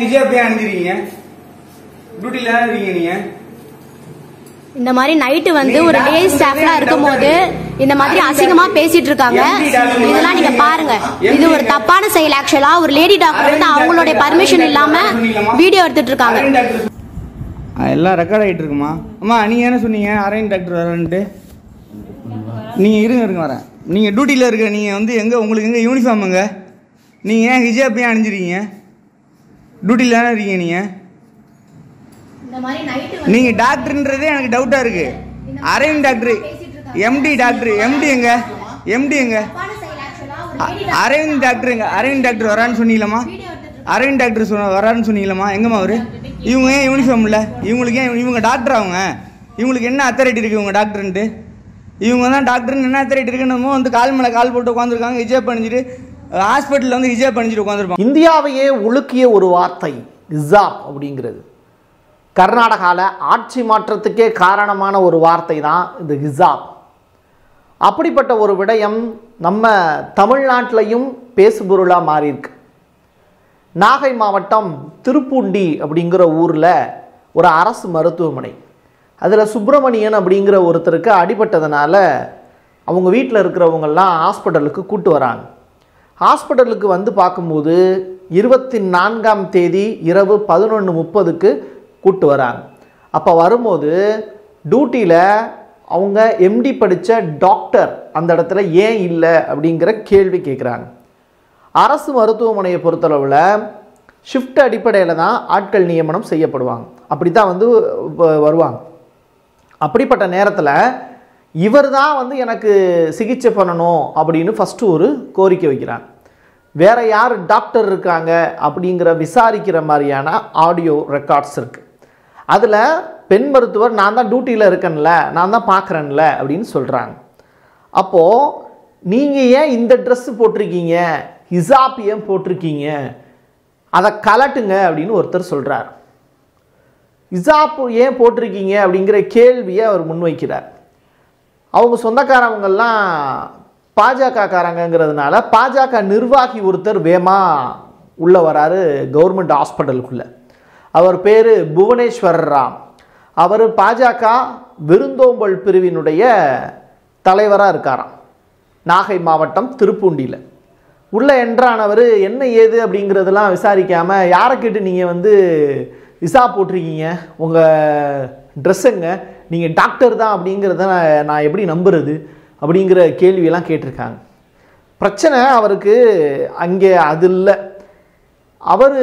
ஹிஜாப் ஏன் அணிஞ்சிருக்கீங்க டியூட்டில இருக்கீங்க நீங்க இந்த மாதிரி நைட்டு வந்து ஒரு லேடி ஸ்டாஃப்லாம் இருக்கும்போது இந்த மாதிரி அசிங்கமா பேசிட்டு இருக்காங்க இதெல்லாம் நீங்க பாருங்க இது ஒரு தப்பான செயல் ஆக்சுவலா ஒரு லேடி டாக்டர் வந்து அவங்களுடைய பர்மிஷன் இல்லாம வீடியோ எடுத்துட்டு இருக்காங்க அரவிந்த் டாக்டர் ஆ, எல்லாம் ரெக்கார்ட் ஆகிட்டு இருக்குமா அம்மா நீங்கள் என்ன சொன்னீங்க அரவிந்த் டாக்டர் வரேன்ட்டு நீங்கள் இருங்க இருங்க வரேன் நீங்கள் டியூட்டியில் இருக்க நீங்கள் வந்து எங்கே உங்களுக்கு எங்கே யூனிஃபார்ம் எங்க நீங்கள் ஏன் ஹிஜாப் ஏன் அணிஞ்சிருக்கீங்க டியூட்டியில் தானே இருக்கீங்க நீங்கள் இந்த மாதிரி நைட்டு நீங்கள் டாக்டர்ன்றதே எனக்கு டவுட்டாக இருக்குது Aravind doctor MD doctor MD எங்க எம்டி எங்க அ- அரவிந்த் டாக்டர் எங்க அரவிந்த் டாக்டர் வரான்னு சொன்னீங்களா அரவிந்த் டாக்டர் சொன்ன வரான்னு சொன்னீங்களா எங்கம்மா அவரு இவங்க ஏன் யூனிஃபார்ம் இல்லை இவங்களுக்கு ஏன் இவங்க டாக்டர் அவங்க இவங்களுக்கு என்ன அத்தாரிட்டி இருக்குது இவங்க டாக்டர்ன்ட்டு இவங்க தான் டாக்டர்னு என்ன அத்தாரிட்டி இருக்குன்னு வந்து கால் மேலே கால் போட்டு உட்காந்துருக்காங்க ஹிஜாப் அணிஞ்சிட்டு ஹாஸ்பிட்டலில் வந்து ஹிஜாப் அணிஞ்சிட்டு உட்காந்துருப்பாங்க இந்தியாவையே உலுக்கிய ஒரு வார்த்தை இசாப் அப்படிங்கிறது கர்நாடகாவில் ஆட்சி மாற்றத்துக்கே காரணமான ஒரு வார்த்தை தான் இந்த ஹிசாப் அப்படிப்பட்ட ஒரு விடயம் நம்ம தமிழ்நாட்டிலையும் பேசுபொருளாக மாறியிருக்கு நாகை மாவட்டம் திருப்பூண்டி அப்படிங்கிற ஊரில் ஒரு அரசு மருத்துவமனை அதில் சுப்பிரமணியன் அப்படிங்கிற ஒருத்தருக்கு அடிபட்டதுனால அவங்க வீட்டில் இருக்கிறவங்கெல்லாம் ஹாஸ்பிட்டலுக்கு கூட்டு வராங்க ஹாஸ்பிட்டலுக்கு வந்து பார்க்கும்போது இருபத்தி நான்காம் தேதி இரவு பதினொன்று முப்பதுக்கு கூட்டு வராங்க அப்போ வரும்போது டியூட்டியில் அவங்க எம்டி படித்த டாக்டர் அந்த இடத்துல ஏன் இல்லை அப்படிங்கிற கேள்வி கேட்குறாங்க அரசு மருத்துவமனையை பொறுத்தளவில் ஷிஃப்ட் அடிப்படையில் தான் ஆட்கள் நியமனம் செய்யப்படுவாங்க அப்படி தான் வந்து வ- வருவாங்க அப்படிப்பட்ட நேரத்தில் இவர் தான் வந்து எனக்கு சிகிச்சை பண்ணணும் அப்படின்னு ஃபஸ்ட்டு ஒரு கோரிக்கை வைக்கிறாங்க வேற யார் டாக்டர் இருக்காங்க அப்படிங்கிற விசாரிக்கிற மாதிரியான ஆடியோ ரெக்கார்ட்ஸ் இருக்குது அதில் பெண் மருத்துவர் நான் தான் டியூட்டியில் இருக்கேன்ல நான் தான் பார்க்குறேன்ல அப்படின்னு சொல்கிறாங்க அப்போது நீங்கள் ஏன் இந்த ட்ரெஸ்ஸு போட்டிருக்கீங்க ஹிசாப் ஏன் போட்டிருக்கீங்க அதை கலட்டுங்க அப்படின்னு ஒருத்தர் சொல்கிறார் ஹிசாப் ஏன் போட்டிருக்கீங்க அப்படிங்கிற கேள்வியை அவர் முன்வைக்கிறார் அவங்க சொந்தக்காரவங்கெல்லாம் பாஜகக்காரங்கிறதுனால பாஜக நிர்வாகி ஒருத்தர் வேமா உள்ளே வராரு கவர்மெண்ட் ஹாஸ்பிட்டலுக்குள்ளே அவர் பேர் புவனேஸ்வர் ராம் அவர் பாஜக விருந்தோம்பல் பிரிவினுடைய தலைவராக இருக்காராம் நாகை மாவட்டம் திருப்பூண்டியில் உள்ளே என்றானவர் என்ன ஏது அப்படிங்கிறதெல்லாம் விசாரிக்காமல் யாரை கேட்டு நீங்கள் வந்து விசா போட்டிருக்கீங்க உங்கள் ட்ரெஸ்ஸுங்க நீங்கள் டாக்டர் தான் அப்படிங்கிறத நான் நான் எப்படி நம்புறது அப்படிங்கிற கேள்வியெல்லாம் கேட்டிருக்காங்க பிரச்சனை அவருக்கு அங்கே அது இல்லை அவர்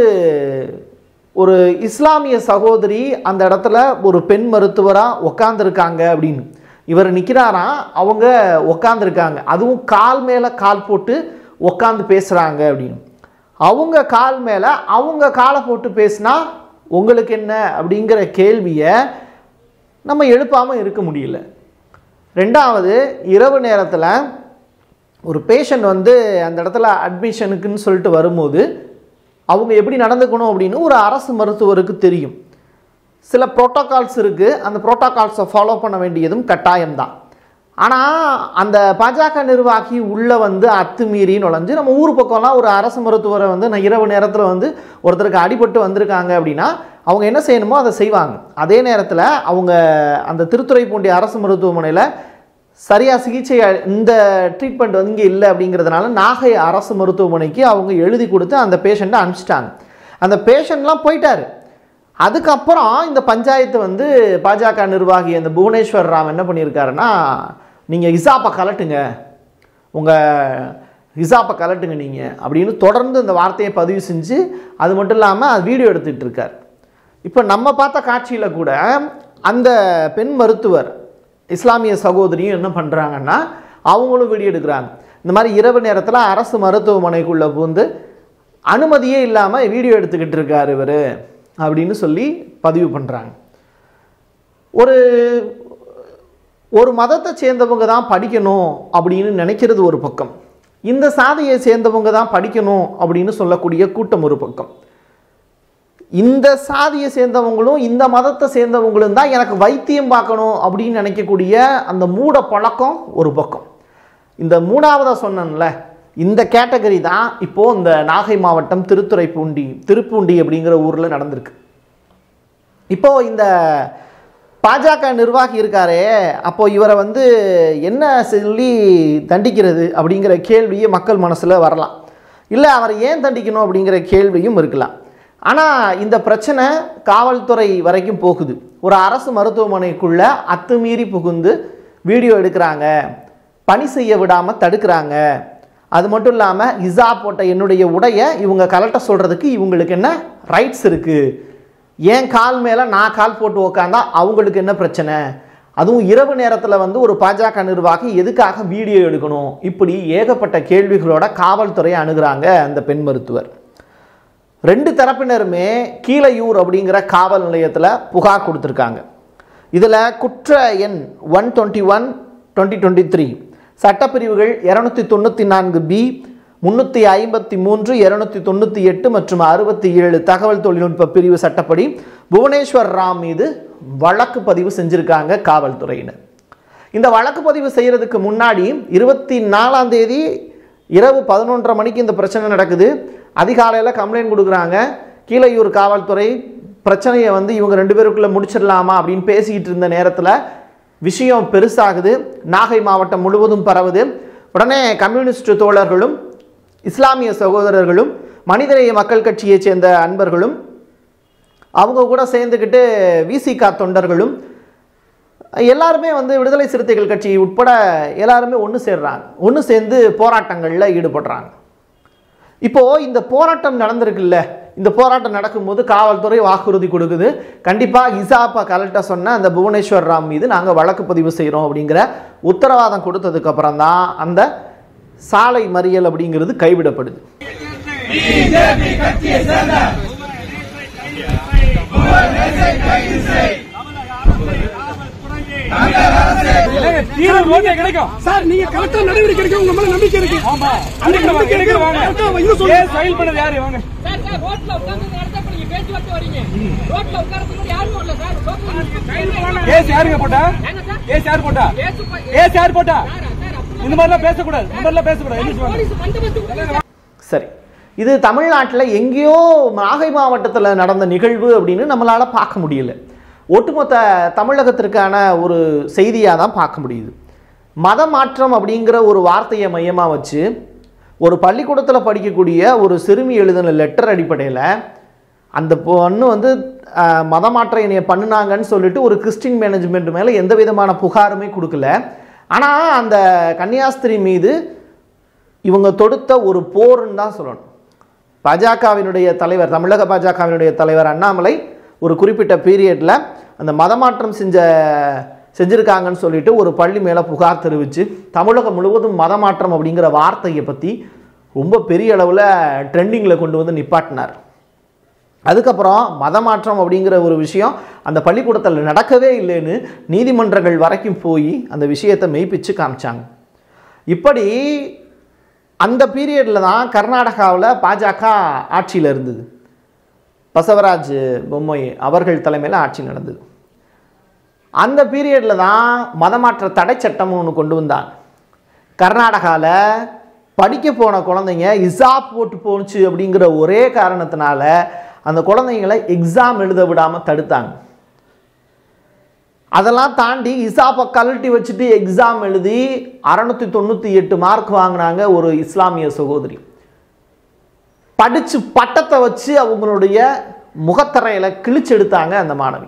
ஒரு இஸ்லாமிய சகோதரி அந்த இடத்துல ஒரு பெண் மருத்துவராக உக்காந்துருக்காங்க அப்படின்னு இவர் நிற்கிறாராம் அவங்க உக்காந்துருக்காங்க அதுவும் கால் மேலே கால் போட்டு உக்காந்து பேசுகிறாங்க அப்படின்னு அவங்க கால் மேலே அவங்க காலை போட்டு பேசினா உங்களுக்கு என்ன அப்படிங்கிற கேள்வியை நம்ம எழுப்பாமல் இருக்க முடியல ரெண்டாவது இரவு நேரத்தில் ஒரு பேஷண்ட் வந்து அந்த இடத்துல அட்மிஷனுக்குன்னு சொல்லிட்டு வரும்போது அவங்க எப்படி நடந்துக்கணும் அப்படின்னு ஒரு அரசு மருத்துவருக்கு தெரியும் சில ப்ரோட்டோகால்ஸ் இருக்குது அந்த ப்ரோட்டோகால்ஸை ஃபாலோ பண்ண வேண்டியதும் கட்டாயம்தான் ஆனால் அந்த பாஜக நிர்வாகி உள்ளே வந்து அத்துமீறி நுழைஞ்சு நம்ம ஊர் பக்கம்லாம் ஒரு அரசு மருத்துவரை வந்து நான் இரவு நேரத்தில் வந்து ஒருத்தருக்கு அடிபட்டு வந்திருக்காங்க அப்படின்னா அவங்க என்ன செய்யணுமோ அதை செய்வாங்க அதே நேரத்தில் அவங்க அந்த திருத்துறைப்பூண்டி அரசு மருத்துவமனையில் சரியாக சிகிச்சை அ- இந்த ட்ரீட்மெண்ட் வந்து இங்கே இல்லை அப்படிங்கிறதுனால நாகை அரசு மருத்துவமனைக்கு அவங்க எழுதி கொடுத்து அந்த பேஷண்ட்டை அனுப்பிச்சிட்டாங்க அந்த பேஷண்ட்லாம் போயிட்டாரு அதுக்கப்புறம் இந்த பஞ்சாயத்து வந்து பாஜக நிர்வாகி அந்த புவனேஸ்வர் ராம் என்ன பண்ணியிருக்காருன்னா நீங்கள் இசாப்பை கலட்டுங்க உங்கள் இசாப்பை கலட்டுங்க நீங்கள் அப்படின்னு தொடர்ந்து இந்த வார்த்தையை பதிவு செஞ்சு அது மட்டும் இல்லாமல் அது வீடியோ எடுத்துகிட்டு இருக்கார் இப்போ நம்ம பார்த்த காட்சியில் கூட அந்த பெண் மருத்துவர் இஸ்லாமிய சகோதரியும் என்ன பண்ணுறாங்கன்னா அவங்களும் வீடியோ எடுக்கிறாங்க இந்த மாதிரி இரவு நேரத்தில் அரசு மருத்துவமனைக்குள்ளே பூந்து அனுமதியே இல்லாமல் வீடியோ எடுத்துக்கிட்டு இருக்கார் இவர் அப்படின்னு சொல்லி பதிவு பண்ணுறாங்க ஒரு ஒரு மதத்தை சேர்ந்தவங்க தான் படிக்கணும் அப்படின்னு நினைக்கிறது ஒரு பக்கம் இந்த சாதியை சேர்ந்தவங்க தான் படிக்கணும் அப்படின்னு சொல்லக்கூடிய கூட்டம் ஒரு பக்கம் இந்த சாதியை சேர்ந்தவங்களும் இந்த மதத்தை சேர்ந்தவங்களும் தான் எனக்கு வைத்தியம் பார்க்கணும் அப்படின்னு நினைக்கக்கூடிய அந்த மூட பழக்கம் ஒரு பக்கம் இந்த மூணாவதாக சொன்னேன்ல இந்த கேட்டகரி தான் இப்போ இந்த நாகை மாவட்டம் திருத்துறைப்பூண்டி திருப்பூண்டி அப்படிங்கிற ஊர்ல நடந்திருக்கு இப்போ இந்த பாஜக நிர்வாகி இருக்காரே அப்போ இவரை வந்து என்ன சொல்லி தண்டிக்கிறது அப்படிங்கிற கேள்வியே மக்கள் மனசுல வரலாம் இல்லை அவரை ஏன் தண்டிக்கணும் அப்படிங்கிற கேள்வியும் இருக்கலாம் ஆனால் இந்த பிரச்சனை காவல்துறை வரைக்கும் போகுது ஒரு அரசு மருத்துவமனைக்குள்ள அத்துமீறி புகுந்து வீடியோ எடுக்கிறாங்க பணி செய்ய விடாமல் தடுக்கிறாங்க அது மட்டும் இல்லாமல் இசா போட்ட என்னுடைய உடையை இவங்க கலட்ட சொல்கிறதுக்கு இவங்களுக்கு என்ன ரைட்ஸ் இருக்குது என் கால் மேலே நான் கால் போட்டு உக்காந்தா அவங்களுக்கு என்ன பிரச்சனை அதுவும் இரவு நேரத்தில் வந்து ஒரு பாஜக நிர்வாகி எதுக்காக வீடியோ எடுக்கணும் இப்படி ஏகப்பட்ட கேள்விகளோட காவல்துறையை அணுகுறாங்க அந்த பெண் மருத்துவர் ரெண்டு தரப்பினருமே கீழையூர் அப்படிங்கிற காவல் நிலையத்தில் புகார் கொடுத்துருக்காங்க இதில் குற்ற எண் one twenty one twenty twenty three சட்டப்பிரிவுகள் இரநூத்தி தொண்ணூற்றி நான்கு பி முந்நூற்றி ஐம்பத்தி மூன்று இரநூத்தி தொண்ணூற்றி எட்டு மற்றும் அறுபத்தி ஏழு தகவல் தொழில்நுட்ப பிரிவு சட்டப்படி புவனேஸ்வர் ராம் மீது வழக்கு பதிவு செஞ்சுருக்காங்க காவல்துறையினர் இந்த வழக்கு பதிவு செய்கிறதுக்கு முன்னாடி இருபத்தி நாலாம் தேதி இரவு பதினொன்றரை மணிக்கு இந்த பிரச்சனை நடக்குது அதிகாலையில் கம்ப்ளைண்ட் கொடுக்குறாங்க கீழையூர் காவல்துறை பிரச்சனையை வந்து இவங்க ரெண்டு பேருக்குள்ளே முடிச்சிடலாமா அப்படின்னு பேசிக்கிட்டு இருந்த நேரத்தில் விஷயம் பெருசாகுது நாகை மாவட்டம் முழுவதும் பரவுது உடனே கம்யூனிஸ்ட் தோழர்களும் இஸ்லாமிய சகோதரர்களும் மனிதநேய மக்கள் கட்சியைச் சேர்ந்த அன்பர்களும் அவங்க கூட சேர்ந்துக்கிட்டு விசிகா தொண்டர்களும் எல்லாருமே வந்து விடுதலை சிறுத்தைகள் கட்சி உட்பட எல்லாருமே ஒன்று சேர்றாங்க ஒன்று சேர்ந்து போராட்டங்களில் ஈடுபடுறாங்க இப்போ இந்த போராட்டம் நடந்திருக்குல்ல இந்த போராட்டம் நடக்கும்போது காவல்துறை வாக்குறுதி கொடுக்குது கண்டிப்பாக இசாப்பா கலெக்டா சொன்ன அந்த புவனேஸ்வர் ராம் மீது நாங்கள் வழக்கு பதிவு செய்கிறோம் அப்படிங்கிற உத்தரவாதம் கொடுத்ததுக்கு அப்புறம் தான் அந்த சாலை மறியல் அப்படிங்கிறது கைவிடப்படுது தீவிர நோட்டை கிடைக்கும் சார் நீங்க கரெக்டா நடவடிக்கை எடுக்க உங்க மேல நம்பிக்கை இருக்கு ஆமா அந்த நம்பிக்கை இருக்கு வாங்க கரெக்டா இன்னும் சொல்லுங்க கேஸ் ஃபைல் பண்ணது யாரு வாங்க சார் சார் ரோட்ல உட்கார்ந்து நடத்த இப்ப நீங்க பேச்சுவார்த்தை வரீங்க ரோட்ல உட்கார்றதுக்கு யாரும் வரல சார் ரோட்ல கேஸ் யாருங்க போட்டா ஏங்க சார் கேஸ் யார் போட்டா பேசு ப- கேஸ் யார் போட்டா சார் சார் அப்படி இந்த மாதிரிலாம் பேசக்கூடாது இந்த மாதிரிலாம் பேசக்கூடாது என்ன சொல்லுவாங்க போலீஸ் பந்தோபஸ்து கொடுங்க சரி இது தமிழ்நாட்டில் எங்கேயோ நாகை மாவட்டத்தில் நடந்த நிகழ்வு அப்படின்னு நம்மளால் பார்க்க முடியல ஒட்டுமொத்த தமிழகத்திற்கான ஒரு செய்தியாக தான் பார்க்க முடியுது மத மாற்றம் அப்படிங்கிற ஒரு வார்த்தையை மையமாக வச்சு ஒரு பள்ளிக்கூடத்தில் படிக்கக்கூடிய ஒரு சிறுமி எழுதின லெட்டர் அடிப்படையில் அந்த பொண்ணு வந்து அஹ், மத மாற்றம் என்னைய பண்ணுனாங்கன்னு சொல்லிட்டு ஒரு கிறிஸ்டின் மேனேஜ்மெண்ட் மேலே எந்த விதமான புகாருமே கொடுக்கல ஆனால் அந்த கன்னியாஸ்திரி மீது இவங்க தொடுத்த ஒரு போர்ன்னு தான் சொல்லணும் பாஜகவினுடைய தலைவர் தமிழக பாஜகவினுடைய தலைவர் அண்ணாமலை ஒரு குறிப்பிட்ட பீரியடில் அந்த மதமாற்றம் செஞ்ச செஞ்சுருக்காங்கன்னு சொல்லிட்டு ஒரு பள்ளி மேலே புகார் தெரிவித்து தமிழகம் முழுவதும் மதமாற்றம் அப்படிங்கிற வார்த்தையை பற்றி ரொம்ப பெரிய அளவில் ட்ரெண்டிங்கில் கொண்டு வந்து நிப்பாட்டினார் அதுக்கப்புறம் மதமாற்றம் அப்படிங்கிற ஒரு விஷயம் அந்த பள்ளிக்கூடத்தில் நடக்கவே இல்லைன்னு நீதிமன்றங்கள் வரைக்கும் போய் அந்த விஷயத்தை மெய்ப்பிச்சு காமிச்சாங்க இப்படி அந்த பீரியடில் தான் கர்நாடகாவில் பாஜக ஆட்சியில் இருந்தது பசவராஜ் பொம்மை அவர்கள் தலைமையில் ஆட்சி நடந்தது அந்த பீரியடில் தான் மதமாற்ற தடை சட்டம் ஒன்று கொண்டு வந்தாங்க கர்நாடகாவில் படிக்க போன குழந்தைங்க இசாப் போட்டு போணுச்சு அப்படிங்கிற ஒரே காரணத்தினால அந்த குழந்தைங்களை எக்ஸாம் எழுத விடாமல் தடுத்தாங்க அதெல்லாம் தாண்டி இசாப்பை கழட்டி வச்சுட்டு எக்ஸாம் எழுதி அறநூற்றி தொண்ணூற்றி எட்டு மார்க் வாங்கினாங்க ஒரு இஸ்லாமிய சகோதரி படித்து பட்டத்தை வச்சு அவங்களுடைய முகத்தரையில் கிழிச்சு எடுத்தாங்க அந்த மாணவி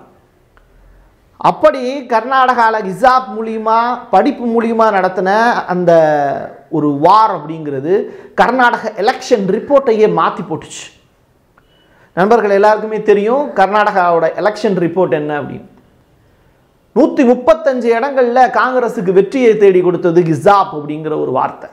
அப்படி கர்நாடகாவில் இசாப் மூலியமா படிப்பு மூலியமா நடத்தின அந்த ஒரு வார் அப்படிங்கிறது கர்நாடக எலெக்ஷன் ரிப்போர்ட்டையே மாற்றி போட்டுச்சு நண்பர்கள் எல்லாருக்குமே தெரியும் கர்நாடகாவோட எலெக்ஷன் ரிப்போர்ட் என்ன அப்படின்னு நூற்றி முப்பத்தஞ்சு இடங்கள்ல காங்கிரஸுக்கு வெற்றியை தேடி கொடுத்தது கிசாப் அப்படிங்கிற ஒரு வார்த்தை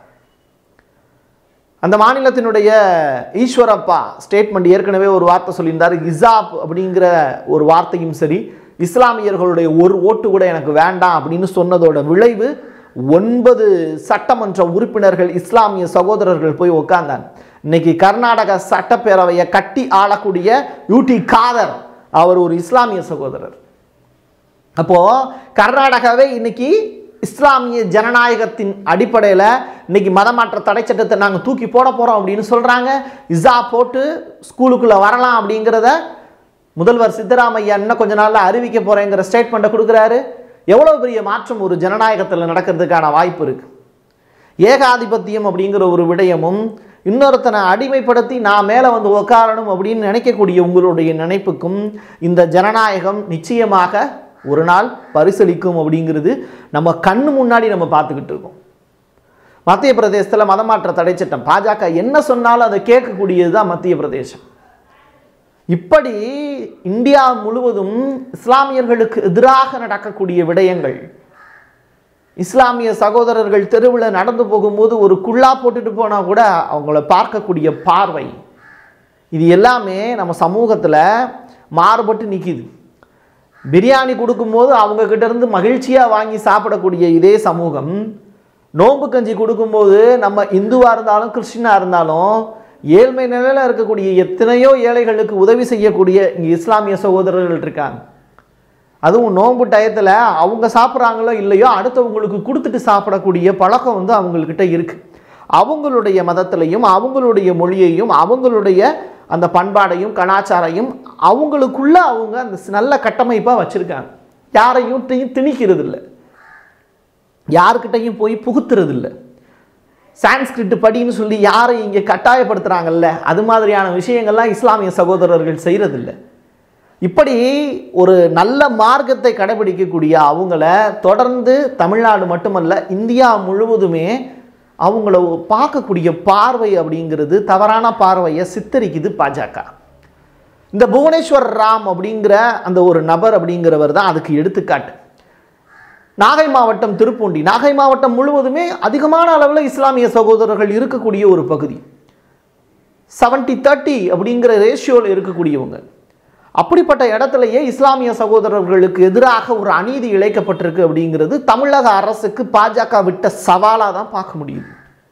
அந்த மாநிலத்தினுடைய ஈஸ்வரப்பா ஸ்டேட்மெண்ட் ஏற்கனவே ஒரு வார்த்தை சொல்லியிருந்தார் கிசாப் அப்படிங்கிற ஒரு வார்த்தையும் சரி இஸ்லாமியர்களுடைய ஒரு ஓட்டு கூட எனக்கு வேண்டாம் அப்படின்னு சொன்னதோட விளைவு ஒன்பது சட்டமன்ற உறுப்பினர்கள் இஸ்லாமிய சகோதரர்கள் போய் உட்கார்ந்தாங்க இன்னைக்கு கர்நாடக சட்டப்பேரவையை கட்டி ஆளக்கூடிய யூடி காதர் அவர் ஒரு இஸ்லாமிய சகோதரர் அப்போ கர்நாடகாவே இன்னைக்கு இஸ்லாமிய ஜனநாயகத்தின் அடிப்படையில் இன்னைக்கு மதமாற்ற தடை சட்டத்தை நாங்கள் தூக்கி போட போகிறோம் அப்படின்னு சொல்கிறாங்க இசா போட்டு ஸ்கூலுக்குள்ளே வரலாம் அப்படிங்கிறத முதல்வர் சித்தராமையா இன்னும் கொஞ்ச நாளில் அறிவிக்க போகிறேங்கிற ஸ்டேட்மெண்ட்டை கொடுக்குறாரு எவ்வளோ பெரிய மாற்றம் ஒரு ஜனநாயகத்தில் நடக்கிறதுக்கான வாய்ப்பு இருக்குது ஏகாதிபத்தியம் அப்படிங்கிற ஒரு விடயமும் இன்னொருத்தனை அடிமைப்படுத்தி நான் மேலே வந்து உட்காரணும் அப்படின்னு நினைக்கக்கூடிய உங்களுடைய நினைப்புக்கும் இந்த ஜனநாயகம் நிச்சயமாக ஒரு நாள் பரிசளிக்கும் அப்படிங்கிறது நம்ம கண்ணு முன்னாடி நம்ம பார்த்துக்கிட்டு இருக்கோம் மத்திய பிரதேசத்தில் மதமாற்ற தடை சட்டம் பாஜக என்ன சொன்னாலும் அதை கேட்கக்கூடியது தான் மத்திய பிரதேசம் இப்படி இந்தியா முழுவதும் இஸ்லாமியர்களுக்கு எதிராக நடக்கக்கூடிய விடயங்கள் இஸ்லாமிய சகோதரர்கள் தெருவில் நடந்து போகும்போது ஒரு குள்ளா போட்டுட்டு போனால் கூட அவங்கள பார்க்கக்கூடிய பார்வை இது எல்லாமே நம்ம சமூகத்தில் மாறுபட்டு நிற்கிது பிரியாணி கொடுக்கும்போது அவங்க கிட்ட இருந்து மகிழ்ச்சியாக வாங்கி சாப்பிடக்கூடிய இதே சமூகம் நோன்பு கஞ்சி கொடுக்கும்போது நம்ம இந்துவாக இருந்தாலும் கிறிஸ்டினாக இருந்தாலும் ஏழ்மை நிலையில் இருக்கக்கூடிய எத்தனையோ ஏழைகளுக்கு உதவி செய்யக்கூடிய இங்கே இஸ்லாமிய சகோதரர்கள் இருக்காங்க அதுவும் நோன்பு டயத்தில் அவங்க சாப்பிட்றாங்களோ இல்லையோ அடுத்தவங்களுக்கு கொடுத்துட்டு சாப்பிடக்கூடிய பழக்கம் வந்து அவங்கக்கிட்ட இருக்கு அவங்களுடைய மதத்திலையும் அவங்களுடைய மொழியையும் அவங்களுடைய அந்த பண்பாடையும் கலாச்சாரையும் அவங்களுக்குள்ள அவங்க அந்த நல்ல கட்டமைப்பாக வச்சுருக்காங்க யாரையும் தி- திணிக்கிறது இல்லை யாருக்கிட்டையும் போய் புகுத்துறது இல்லை சான்ஸ்கிரிட் படின்னு சொல்லி யாரை இங்கே கட்டாயப்படுத்துகிறாங்கல்ல அது மாதிரியான விஷயங்கள்லாம் இஸ்லாமிய சகோதரர்கள் செய்கிறதில்ல இப்படி ஒரு நல்ல மார்க்கத்தை கடைபிடிக்கக்கூடிய அவங்கள தொடர்ந்து தமிழ்நாடு மட்டுமல்ல இந்தியா முழுவதுமே அவங்கள பார்க்கக்கூடிய பார்வை அப்படிங்கிறது தவறான பார்வையை சித்தரிக்குது பாஜக இந்த புவனேஸ்வர் ராம் அப்படிங்கிற அந்த ஒரு நபர் அப்படிங்கிறவர் தான் அதுக்கு எடுத்துக்காட்டு நாகை மாவட்டம் திருப்பூண்டி நாகை மாவட்டம் முழுவதுமே அதிகமான அளவில் இஸ்லாமிய சகோதரர்கள் இருக்கக்கூடிய ஒரு பகுதி 70 தேர்ட்டி அப்படிங்கிற ரேஷியோவில் இருக்கக்கூடியவங்க அப்படிப்பட்ட இடத்துலயே இஸ்லாமிய சகோதரர்களுக்கு எதிராக ஒரு அநீதி இழைக்கப்பட்டிருக்கு அப்படிங்கிறது தமிழக அரசுக்கு பாஜக விட்ட சவாலாக தான் பார்க்க முடியுது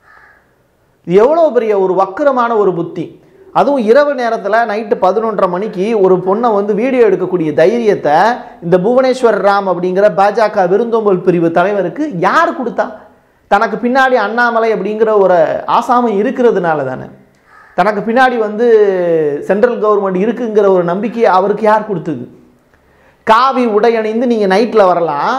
இது எவ்வளோ பெரிய ஒரு வக்கரமான ஒரு புத்தி அதுவும் இரவு நேரத்தில் நைட்டு பதினொன்றரை மணிக்கு ஒரு பொண்ணை வந்து வீடியோ எடுக்கக்கூடிய தைரியத்தை இந்த புவனேஸ்வர் ராம் அப்படிங்கிற பாஜக விருந்தோம்பல் பிரிவு தலைவருக்கு யார் கொடுத்தா தனக்கு பின்னாடி அண்ணாமலை அப்படிங்கிற ஒரு ஆசாமி இருக்கிறதுனால தானே தனக்கு பின்னாடி வந்து சென்ட்ரல் கவர்மெண்ட் இருக்குங்கிற ஒரு நம்பிக்கையை அவருக்கு யார் கொடுத்தது காவி உடை அணிந்து நீங்கள் நைட்டில் வரலாம்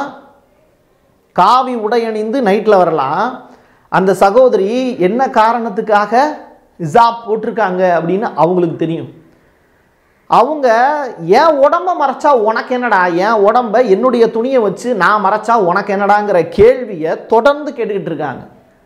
காவி உடை அணிந்து நைட்டில் வரலாம் அந்த சகோதரி என்ன காரணத்துக்காக இசாப் போட்டிருக்காங்க அப்படின்னு அவங்களுக்கு தெரியும் அவங்க என் உடம்ப மறைச்சா உனக்கு என்னடா என் உடம்ப என்னுடைய துணியை வச்சு நான் மறைச்சா உனக்கு என்னடாங்கிற கேள்வியை தொடர்ந்து கேட்டுக்கிட்டு இருக்காங்க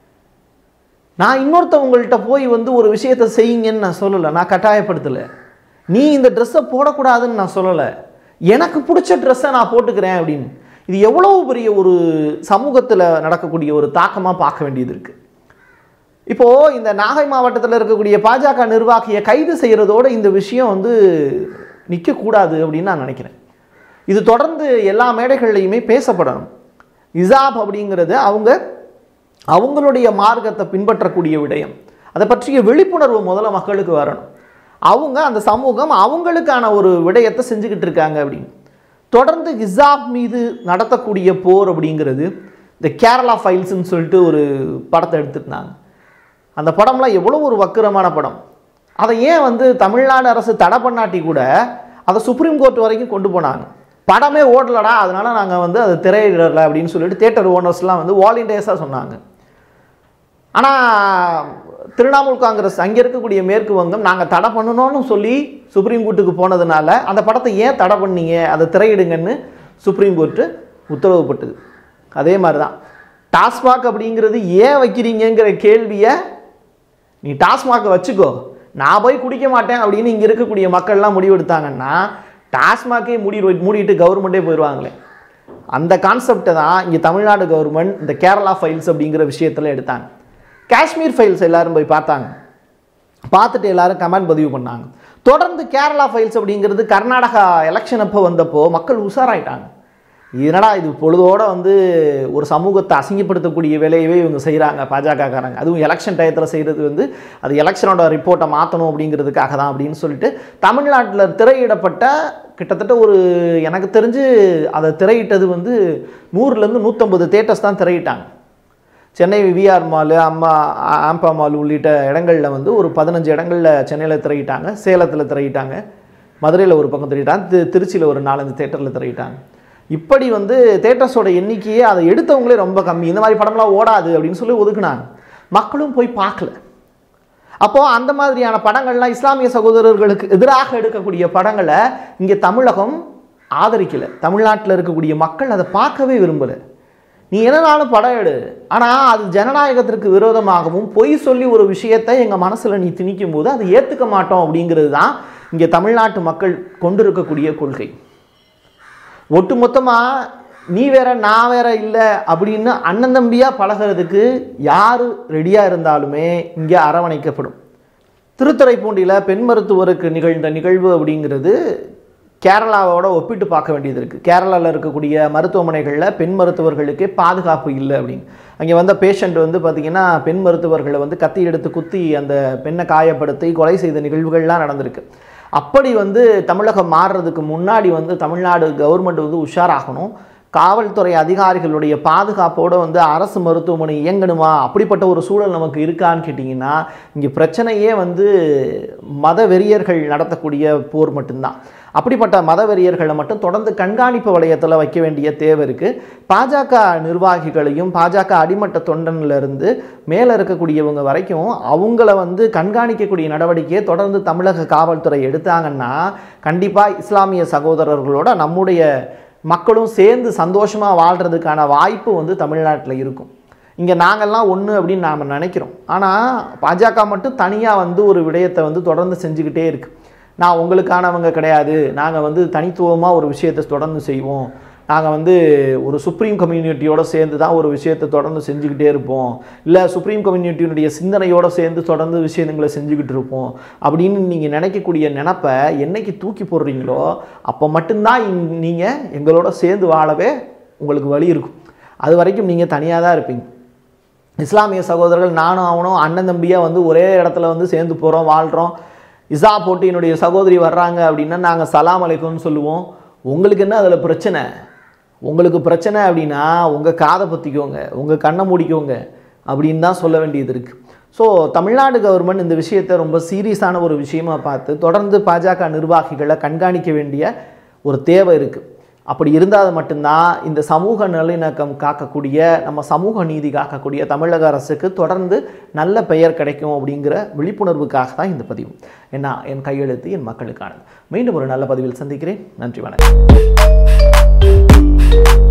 நான் இன்னொருத்தவங்கள்ட்ட போய் வந்து ஒரு விஷயத்தை செய்யுங்கன்னு நான் சொல்லலை நான் கட்டாயப்படுத்தலை நீ இந்த ட்ரெஸ்ஸை போடக்கூடாதுன்னு நான் சொல்லலை எனக்கு பிடிச்ச ட்ரெஸ்ஸை நான் போட்டுக்கிறேன் அப்படின்னு இது எவ்வளோ பெரிய ஒரு சமூகத்தில் நடக்கக்கூடிய ஒரு தாக்கமாக பார்க்க வேண்டியது இருக்குது இப்போது இந்த நாகை மாவட்டத்தில் இருக்கக்கூடிய பாஜக நிர்வாகியை கைது செய்கிறதோட இந்த விஷயம் வந்து நிற்கக்கூடாது அப்படின்னு நான் நினைக்கிறேன் இது தொடர்ந்து எல்லா மேடைகள்லையுமே பேசப்படணும் இசாப் அப்படிங்கிறது அவங்க அவங்களுடைய மார்க்கத்தை பின்பற்றக்கூடிய விடயம் அதை பற்றிய விழிப்புணர்வு முதல்ல மக்களுக்கு வரணும் அவங்க அந்த சமூகம் அவங்களுக்கான ஒரு விடயத்தை செஞ்சுக்கிட்டு இருக்காங்க அப்படின்னு தொடர்ந்து இசாப் மீது நடத்தக்கூடிய போர் அப்படிங்கிறது இந்த கேரளா ஃபைல்ஸ்னு சொல்லிட்டு ஒரு படத்தை எடுத்துருந்தாங்க அந்த படம்லாம் எவ்வளோ ஒரு வக்கிரமான படம் அதை ஏன் வந்து தமிழ்நாடு அரசு தடை பண்ணாட்டி கூட அதை சுப்ரீம் கோர்ட் வரைக்கும் கொண்டு போனாங்க படமே ஓடலடா அதனால நாங்கள் வந்து அதை திரையிடலை அப்படின்னு சொல்லிட்டு தேட்டர் ஓனர்ஸ்லாம் வந்து வாலண்டியர்ஸாக சொன்னாங்க ஆனால் திரிணாமுல் காங்கிரஸ் அங்கே இருக்கக்கூடிய மேற்கு வங்கம் நாங்கள் தடை பண்ணணும்னு சொல்லி சுப்ரீம் கோர்ட்டுக்கு போனதுனால அந்த படத்தை ஏன் தடை பண்ணீங்க அதை திரையிடுங்கன்னு சுப்ரீம் கோர்ட்டு உத்தரவுப்பட்டது அதே மாதிரி தான் டாஸ்மாக் அப்படிங்கிறது ஏன் வைக்கிறீங்கங்கிற கேள்வியை நீ டாஸ்மாகை வச்சுக்கோ நான் போய் குடிக்க மாட்டேன் அப்படின்னு இங்கே இருக்கக்கூடிய மக்கள்லாம் முடிவெடுத்தாங்கன்னா டாஸ்மாகே மூடி மூடிட்டு கவர்மெண்ட்டே போயிடுவாங்களே அந்த கான்செப்டை தான் இங்கே தமிழ்நாடு கவர்மெண்ட் இந்த கேரளா ஃபைல்ஸ் அப்படிங்கிற விஷயத்தில் எடுத்தாங்க காஷ்மீர் ஃபைல்ஸ் எல்லாரும் போய் பார்த்தாங்க பார்த்துட்டு எல்லாரும் கமெண்ட் பதிவு பண்ணாங்க தொடர்ந்து கேரளா ஃபைல்ஸ் அப்படிங்கிறது கர்நாடகா எலெக்ஷன் அப்போ வந்தப்போ மக்கள் உஷாராயிட்டாங்க என்னடா இது பொழுதோட வந்து ஒரு சமூகத்தை அசிங்கப்படுத்தக்கூடிய வேலையவே இவங்க செய்கிறாங்க பாஜகக்காரங்க அதுவும் எலெக்ஷன் டயத்தில் செய்கிறது வந்து அது எலெக்ஷனோட ரிப்போர்ட்டை மாற்றணும் அப்படிங்கிறதுக்காக தான் அப்படின்னு சொல்லிட்டு தமிழ்நாட்டில் திரையிடப்பட்ட கிட்டத்தட்ட ஒரு எனக்கு தெரிஞ்சு அதை திரையிட்டது வந்து நூறுலேருந்து நூற்றம்பது தேட்டர்ஸ் தான் திரையிட்டாங்க சென்னை விஆர் மால் அம்மா ஆ- ஆம்பா மால் உள்ளிட்ட இடங்களில் வந்து ஒரு பதினஞ்சு இடங்களில் சென்னையில் திரையிட்டாங்க சேலத்தில் திரையிட்டாங்க மதுரையில் ஒரு பக்கம் திரையிட்டாங்க தி திருச்சியில் ஒரு நாலஞ்சு தேட்டரில் திரையிட்டாங்க இப்படி வந்து தேட்டர்ஸோட எண்ணிக்கையே அதை எடுத்தவங்களே ரொம்ப கம்மி இந்த மாதிரி படம்லாம் ஓடாது அப்படின்னு சொல்லி ஒதுக்குனாங்க மக்களும் போய் பார்க்கல அப்போது அந்த மாதிரியான படங்கள்லாம் இஸ்லாமிய சகோதரர்களுக்கு எதிராக எடுக்கக்கூடிய படங்களை இங்கே தமிழகம் ஆதரிக்கலை தமிழ்நாட்டில் இருக்கக்கூடிய மக்கள் அதை பார்க்கவே விரும்பலை நீ என்னனாலும் படம் எடு ஆனால் அது ஜனநாயகத்திற்கு விரோதமாகவும் பொய் சொல்லி ஒரு விஷயத்தை எங்கள் மனசில் நீ திணிக்கும் போது அதை ஏற்றுக்க மாட்டோம் அப்படிங்கிறது தான் இங்கே தமிழ்நாட்டு மக்கள் கொண்டிருக்கக்கூடிய கொள்கை ஒட்டுமொத்தமாக நீ வேற நான் வேற இல்லை அப்படின்னு அண்ணன் தம்பியாக பழகிறதுக்கு யார் ரெடியாக இருந்தாலுமே இங்கே அரவணைக்கப்படும் திருத்துறைப்பூண்டியில் பெண் மருத்துவருக்கு நிகழ்ந்த நிகழ்வு அப்படிங்கிறது கேரளாவோட ஒப்பிட்டு பார்க்க வேண்டியது இருக்குது கேரளாவில் இருக்கக்கூடிய மருத்துவமனைகளில் பெண் மருத்துவர்களுக்கே பாதுகாப்பு இல்லை அப்படின்னு அங்கே வந்த பேஷண்ட் வந்து பார்த்திங்கன்னா பெண் மருத்துவர்களை வந்து கத்தி எடுத்து குத்தி அந்த பெண்ணை காயப்படுத்தி கொலை செய்த நிகழ்வுகள்லாம் நடந்திருக்கு அப்படி வந்து தமிழகம் மாறுறதுக்கு முன்னாடி வந்து தமிழ்நாடு கவர்மெண்ட் வந்து உஷாராகணும் காவல்துறை அதிகாரிகளுடைய பாதுகாப்போடு வந்து அரசு மருத்துவமனை இயங்கணுமா அப்படிப்பட்ட ஒரு சூழல் நமக்கு இருக்கான்னு கேட்டிங்கன்னா இங்கே பிரச்சனையே வந்து மத வெறியர்கள் நடத்தக்கூடிய போர் மட்டும்தான் அப்படிப்பட்ட மத வெறியர்களை மட்டும் தொடர்ந்து கண்காணிப்பு வளையத்தில் வைக்க வேண்டிய தேவை இருக்குது பாஜக நிர்வாகிகளையும் பாஜக அடிமட்ட தொண்டன்ல இருந்து மேலே இருக்கக்கூடியவங்க வரைக்கும் அவங்கள வந்து கண்காணிக்கக்கூடிய நடவடிக்கையை தொடர்ந்து தமிழக காவல்துறை எடுத்தாங்கன்னா கண்டிப்பாக இஸ்லாமிய சகோதரர்களோட நம்முடைய மக்களும் சேர்ந்து சந்தோஷமாக வாழ்கிறதுக்கான வாய்ப்பு வந்து தமிழ்நாட்டில் இருக்கும் இங்கே நாங்கள்லாம் ஒன்று அப்படின்னு நாம் நினைக்கிறோம் ஆனால் பாஜக மட்டும் தனியாக வந்து ஒரு விடயத்தை வந்து தொடர்ந்து செஞ்சுக்கிட்டே இருக்கு நான் உங்களுக்கானவங்க கிடையாது நாங்கள் வந்து தனித்துவமாக ஒரு விஷயத்தை தொடர்ந்து செய்வோம் நாங்கள் வந்து ஒரு சுப்ரீம் கம்யூனிட்டியோட சேர்ந்து தான் ஒரு விஷயத்தை தொடர்ந்து செஞ்சுக்கிட்டே இருப்போம் இல்லை சுப்ரீம் கம்யூனிட்டியினுடைய சிந்தனையோட சேர்ந்து தொடர்ந்து விஷயங்களை செஞ்சுக்கிட்டு இருப்போம் அப்படின்னு நீங்கள் நினைக்கக்கூடிய நினப்பை என்னைக்கு தூக்கி போடுறீங்களோ அப்போ மட்டும்தான் நீங்கள் எங்களோட சேர்ந்து வாழவே உங்களுக்கு வழி இருக்கும் அது வரைக்கும் நீங்கள் தனியாக தான் இருப்பீங்க இஸ்லாமிய சகோதரர்கள் நானும் அவனும் அண்ணன் தம்பியாக வந்து ஒரே இடத்துல வந்து சேர்ந்து போகிறோம் வாழ்கிறோம் இசா போட்டு என்னுடைய சகோதரி வர்றாங்க அப்படின்னா நாங்கள் சலாம் அலைக்கும்னு சொல்லுவோம் உங்களுக்கு என்ன அதில் பிரச்சனை உங்களுக்கு பிரச்சனை அப்படின்னா உங்கள் காதை பற்றிக்கோங்க உங்கள் கண்ணை மூடிக்கோங்க அப்படின்னு தான் சொல்ல வேண்டியது இருக்குது ஸோ தமிழ்நாடு கவர்மெண்ட் இந்த விஷயத்தை ரொம்ப சீரியஸான ஒரு விஷயமா பார்த்து தொடர்ந்து பாஜக நிர்வாகிகளை கண்காணிக்க வேண்டிய ஒரு தேவை இருக்குது அப்படி இருந்தால் மட்டும்தான் இந்த சமூக நல்லிணக்கம் காக்கக்கூடிய நம்ம சமூக நீதி காக்கக்கூடிய தமிழக அரசுக்கு தொடர்ந்து நல்ல பெயர் கிடைக்கும் அப்படிங்கிற விழிப்புணர்வுக்காக தான் இந்த பதிவு என்ன என் கையெழுத்து என் மக்களுக்கானது மீண்டும் ஒரு நல்ல பதிவில் சந்திக்கிறேன் நன்றி வணக்கம்